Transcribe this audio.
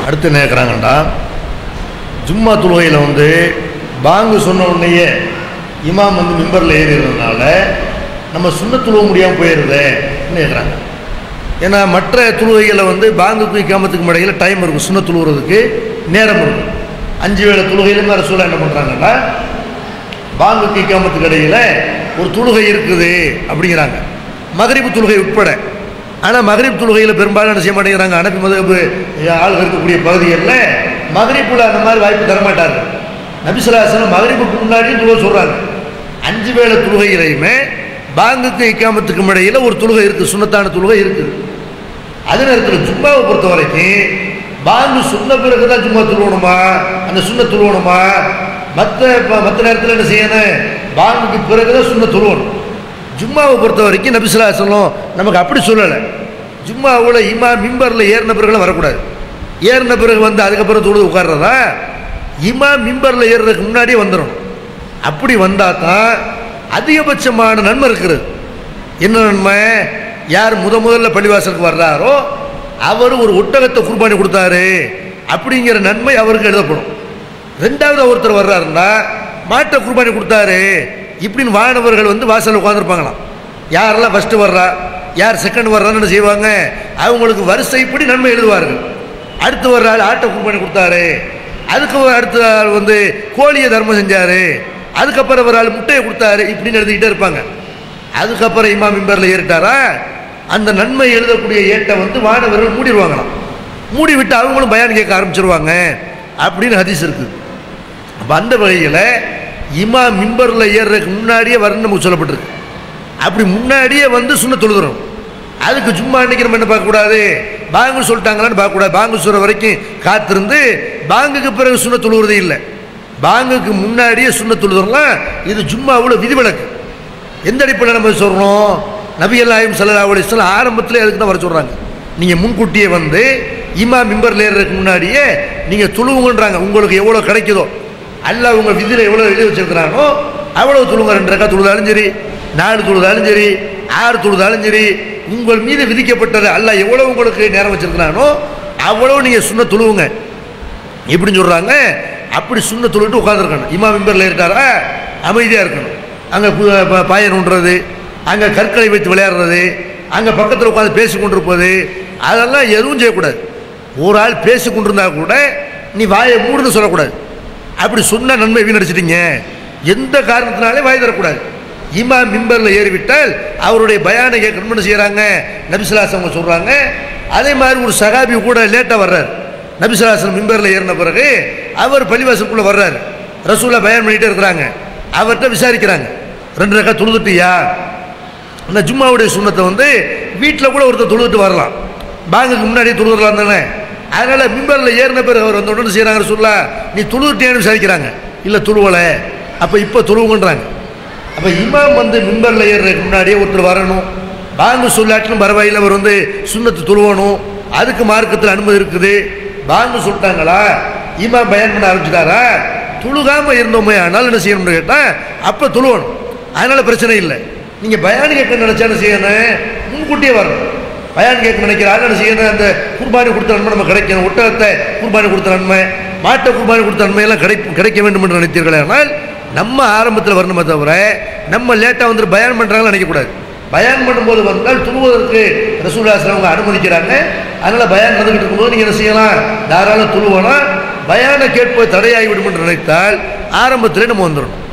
அடுத்து என்ன கேட்குறாங்கண்டா ஜும்மா தொழுகையில் வந்து பாங்கு சொன்ன உடனேயே இமாம் வந்து மிம்பரில் ஏறிடுறதுனால நம்ம சுண்ண துழுவ முடியாமல் போயிடுறதுன்னு கேட்குறாங்க ஏன்னா மற்ற தொழுகைகளை வந்து பாங்குக்கு இக்காமத்துக்கு இடையில டைம் இருக்கும் சுண்ண துழுவுறதுக்கு நேரம் இருக்கும் அஞ்சு வேளை தொழுகையிலும் அரசூல என்ன பண்ணுறாங்கன்னா பாங்குக்கு இக்காமத்துக்கு இடையில ஒரு தொழுகை இருக்குது அப்படிங்கிறாங்க மகரிப்பு தொழுகை உட்பட ஆனால் மகரிப் தொழுகையில் பெரும்பாலும் என்ன செய்ய மாட்டேங்கிறாங்க அனுப்பி மதப்பு ஆளுங்க இருக்கக்கூடிய பகுதிகளில் மகரிப்புல அந்த மாதிரி வாய்ப்பு தரமாட்டாங்க நபிசுலாசனம் மகரிப்புக்கு முன்னாடியும் தொழுகை சொல்கிறாங்க அஞ்சு வேளை தொழுகையிலையுமே பாங்குக்கு இக்காமத்துக்கும் இடையில ஒரு தொழுகை இருக்குது சுண்ணத்தான தொழுகை இருக்குது அதே நேரத்தில் ஜும்மாவை பொறுத்த வரைக்கும் பாங்கு சொன்ன பிறகு தான் ஜும்மா துருவணுமா அந்த சுண்ண துருவணுமா மற்ற மற்ற நேரத்தில் என்ன செய்யணும் பாங்குக்கு பிறகு தான் சுண்ண துருவணும் ஜும்மாவை பொறுத்த வரைக்கும் நபிசுல்லா சொல்லும் நமக்கு அப்படி சொல்லலை ஜும்மாவில் இமா மிம்பரில் ஏறின பிறகுலாம் வரக்கூடாது ஏறின பிறகு வந்து அதுக்கப்புறம் தொழுது உட்கார்றதா இமா மிம்பரில் ஏறுறதுக்கு முன்னாடியே வந்துடும் அப்படி வந்தால் தான் அதிகபட்சமான நன்மை இருக்கிறது என்ன நன்மை யார் முத முதல்ல பள்ளிவாசலுக்கு வர்றாரோ அவர் ஒரு ஒட்டகத்தை குர்பானி கொடுத்தாரு அப்படிங்கிற நன்மை அவருக்கு எழுதப்படும் ரெண்டாவது ஒருத்தர் வர்றாருன்னா மாட்டை குர்பானி கொடுத்தாரு இப்படின்னு வானவர்கள் வந்து வாசலில் உட்காந்துருப்பாங்களாம் யாரெல்லாம் ஃபஸ்ட்டு வர்றா யார் செகண்ட் வர்றான்னு என்ன செய்வாங்க அவங்களுக்கு வரிசைப்படி நன்மை எழுதுவார்கள் அடுத்து வர்ற ஆள் ஆட்டை குர்பானி கொடுத்தாரு அதுக்கு அடுத்த ஆள் வந்து கோழியை தர்மம் செஞ்சாரு அதுக்கப்புறம் ஒரு ஆள் முட்டையை கொடுத்தாரு இப்படின்னு எழுதிக்கிட்டே இருப்பாங்க அதுக்கப்புறம் இமாம் மிம்பரில் ஏறிட்டாரா அந்த நன்மை எழுதக்கூடிய ஏட்டை வந்து வானவர்கள் மூடிடுவாங்களாம் மூடி விட்டு அவங்களும் பயான் கேட்க ஆரம்பிச்சிருவாங்க அப்படின்னு ஹதீஸ் இருக்குது அப்போ அந்த வகையில் இமா மிம்பரில் ஏறுறதுக்கு முன்னாடியே வரணும் நமக்கு சொல்லப்பட்டிருக்கு அப்படி முன்னாடியே வந்து சுண்ண தொழுதுறோம் அதுக்கு சும்மா அன்னைக்கு நம்ம என்ன பார்க்கக்கூடாது பாங்கு சொல்லிட்டாங்களான்னு பார்க்கக்கூடாது பாங்கு சொல்கிற வரைக்கும் காத்திருந்து பாங்குக்கு பிறகு சுண்ண தொழுவுறதே இல்லை பாங்குக்கு முன்னாடியே சுண்ண தொழுதுறலாம் இது ஜும்மாவில் விதிவிலக்கு எந்த அடிப்படையில் நம்ம சொல்கிறோம் நபி அல்லாயும் சல்லா அலிஸ்லாம் ஆரம்பத்தில் அதுக்கு தான் வர சொல்கிறாங்க நீங்கள் முன்கூட்டியே வந்து இமா மிம்பரில் ஏறுறதுக்கு முன்னாடியே நீங்கள் துழுவுங்கன்றாங்க உங்களுக்கு எவ்வளோ கிடைக்குதோ அல்ல உங்கள் விதியில் எவ்வளோ எழுதி வச்சிருக்கிறானோ அவ்வளோ துழுங்க ரெண்டு ரக்கா துழுதாலும் சரி நாலு துழுதாலும் சரி ஆறு துழுதாலும் சரி உங்கள் மீது விதிக்கப்பட்டது அல்ல எவ்வளோ உங்களுக்கு நேரம் வச்சிருக்கிறானோ அவ்வளோ நீங்கள் சுண்ண துழுவுங்க எப்படின்னு சொல்கிறாங்க அப்படி சுண்ண தொழுட்டு உட்காந்துருக்கணும் இமா மிம்பரில் இருக்காரா அமைதியாக இருக்கணும் அங்கே பாயன் உண்றது அங்கே கற்களை வைத்து விளையாடுறது அங்கே பக்கத்தில் உட்காந்து பேசி கொண்டிருப்பது அதெல்லாம் எதுவும் செய்யக்கூடாது ஒரு ஆள் பேசி கொண்டிருந்தா கூட நீ வாயை மூடுன்னு சொல்லக்கூடாது அப்படி சொன்ன நன்மை வீணடிச்சிட்டீங்க எந்த காரணத்தினாலே வாய் தரக்கூடாது இமா மிம்பரில் ஏறிவிட்டால் அவருடைய பயானை கேட்கணும்னு செய்கிறாங்க நபிசுலாசம் அவங்க சொல்கிறாங்க அதே மாதிரி ஒரு சகாபி கூட லேட்டாக வர்றாரு நபிசுலாசன் மிம்பரில் ஏறின பிறகு அவர் பள்ளிவாசலுக்குள்ளே வர்றாரு ரசூலா பயான் பண்ணிகிட்டே இருக்கிறாங்க அவர்கிட்ட விசாரிக்கிறாங்க ரெண்டு ரக்கா தொழுதுட்டியா இந்த ஜும்மாவுடைய சுண்ணத்தை வந்து வீட்டில் கூட ஒருத்தர் தொழுதுட்டு வரலாம் பாங்குக்கு முன்னாடியே தொழுதுலாம் தானே அதனால் மிம்பரில் ஏறின பிறகு அவர் வந்து உடனே செய்கிறாங்க சொல்லா நீ தொழுதுட்டியான்னு விசாரிக்கிறாங்க இல்லை தொழுவலை அப்போ இப்போ தொழுவுங்கன்றாங்க அப்போ இமாம் வந்து மிம்பரில் ஏறுறதுக்கு முன்னாடியே ஒருத்தர் வரணும் பாங்கு சொல்லாட்டிலும் பரவாயில்லை அவர் வந்து சுண்ணத்து தொழுவணும் அதுக்கு மார்க்கத்தில் அனுமதி இருக்குது பாங்கு சொல்லிட்டாங்களா இமாம் பயன் பண்ண ஆரம்பிச்சிட்டாரா துழுகாமல் இருந்தோமே ஆனால் என்ன செய்யணும்னு கேட்டால் அப்போ துழுவணும் அதனால் பிரச்சனை இல்லை நீங்கள் பயான் கேட்க நினச்சா என்ன செய்யணும் முன்கூட்டியே வரணும் பயான் கேட்க நினைக்கிறாங்க என்ன செய்யணும் அந்த குர்பானி கொடுத்த நன்மை நம்ம கிடைக்கணும் ஒட்டகத்தை குர்பானி கொடுத்த நன்மை மாட்டை குர்பானி கொடுத்த நன்மையெல்லாம் கிடை கிடைக்க வேண்டும் என்று நினைத்தீர்களே ஆனால் நம்ம ஆரம்பத்தில் வரணுமே தவிர நம்ம லேட்டாக வந்துட்டு பயான் பண்ணுறாங்கன்னு நினைக்கக்கூடாது பயான் பண்ணும்போது வந்தால் துருவதற்கு ரசூல்லாஸ்லாம் அவங்க அனுமதிக்கிறாங்க அதனால் பயான் நடந்துக்கிட்டு இருக்கும்போது நீங்கள் என்ன செய்யலாம் தாராளம் துருவலாம் பயானை கேட்பது தடையாகி விடும் என்று நினைத்தால் ஆரம்பத்திலே நம்ம வந்துடணும்